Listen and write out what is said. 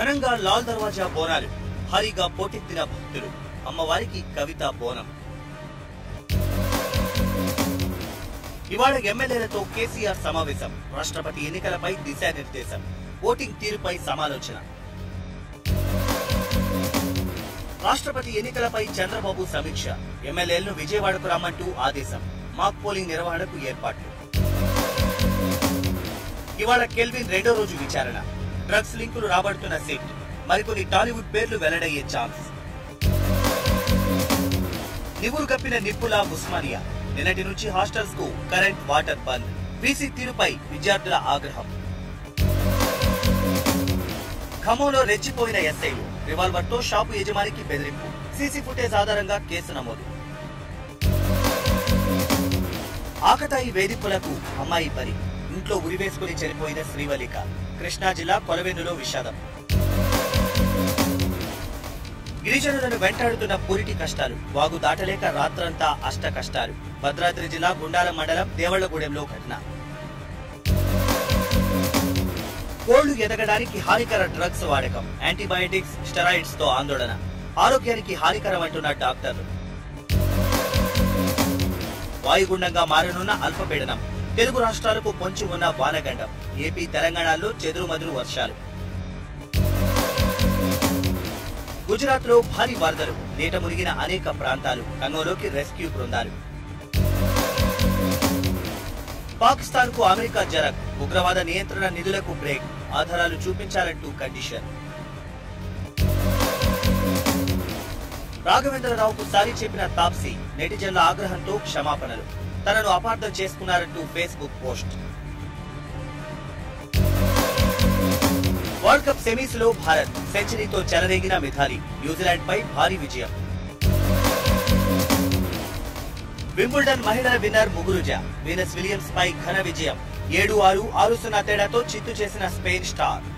ఘనంగా లాల్ దర్వాజా బోనాలు భారీగా పోటెత్తిన భక్తులు అమ్మవారికి కవిత బోనం ఇవాళ ఎమ్మెల్యేలతో కేసీఆర్ సమావేశం రాష్ట్రపతి ఎన్నికలపై దిశానిర్దేశం ఓటింగ్ తీరుపై సమాలోచన రాష్ట్రపతి ఎన్నికలపై చంద్రబాబు సమీక్ష ఎమ్మెల్యేలను విజయవాడకు రమ్మంటూ ఆదేశం మాక్ పోలింగ్ నిర్వహణకు ఏర్పాట్లు ఇవాళ కెల్విన్ రెండో రోజు విచారణ డ్రగ్స్ లింకులు రాబడుతున్న సిట్ మరికొన్ని టాలీవుడ్ పేర్లు వెల్లడయ్యే ఛాన్స్ నివురు కప్పిన నిప్పుల ఉస్మానియా నిన్నటి నుంచి హాస్టల్స్ కు కరెంట్ వాటర్ బంద్ వీసీ తీరుపై విద్యార్థుల ఆగ్రహం ఖమ్మంలో రెచ్చిపోయిన ఎస్ఐలు రివాల్వర్ తో షాపు యజమానికి బెదిరింపు సీసీ ఫుటేజ్ ఆధారంగా కేసు నమోదు ఆకతాయి వేధింపులకు అమ్మాయి బరి ఇంట్లో ఉరివేసుకుని చనిపోయిన శ్రీవల్లిక కృష్ణా జిల్లా కొలవెన్నులో విషాదం గిరిజనులను వెంటాడుతున్న పురిటి కష్టాలు వాగు దాటలేక రాత్రంతా అష్ట కష్టాలు భద్రాద్రి జిల్లా గుండాల మండలం దేవళ్లగూడెంలో ఘటన కోళ్లు ఎదగడానికి హానికర డ్రగ్స్ వాడకం యాంటీబయాటిక్స్ స్టెరాయిడ్స్ తో ఆందోళన ఆరోగ్యానికి హానికరం అంటున్న డాక్టర్లు వాయుగుండంగా మారనున్న అల్పపీడనం తెలుగు రాష్ట్రాలకు పొంచి ఉన్న వానగండం ఏపీ తెలంగాణలో చెదురుమదురు వర్షాలు గుజరాత్ లో భారీ వరదలు నీట మునిగిన అనేక ప్రాంతాలు కంగంలోకి రెస్క్యూ బృందాలు పాకిస్తాన్ కు అమెరికా జరగ్ ఉగ్రవాద నియంత్రణ నిధులకు బ్రేక్ ఆధారాలు చూపించాలంటూ కండిషన్ రాఘవేంద్రరావుకు సారి చెప్పిన తాప్సీ నెటిజన్ల ఆగ్రహంతో క్షమాపణలు తనను అపార్థం చేసుకున్నారంటూ Facebook post World Cup semis లో భారత్ సెంచరీతో చెలరేగిన మిథాలి న్యూజిలాండ్ పై భారీ విజయం వింబుల్డన్ మహిళల విన్నర్ ముగురుజా వీనస్ విలియమ్స్ పై ఘన విజయం ఏడు ఆరు ఆరు సున్నా తేడాతో చిత్తు చేసిన స్పెయిన్ స్టార్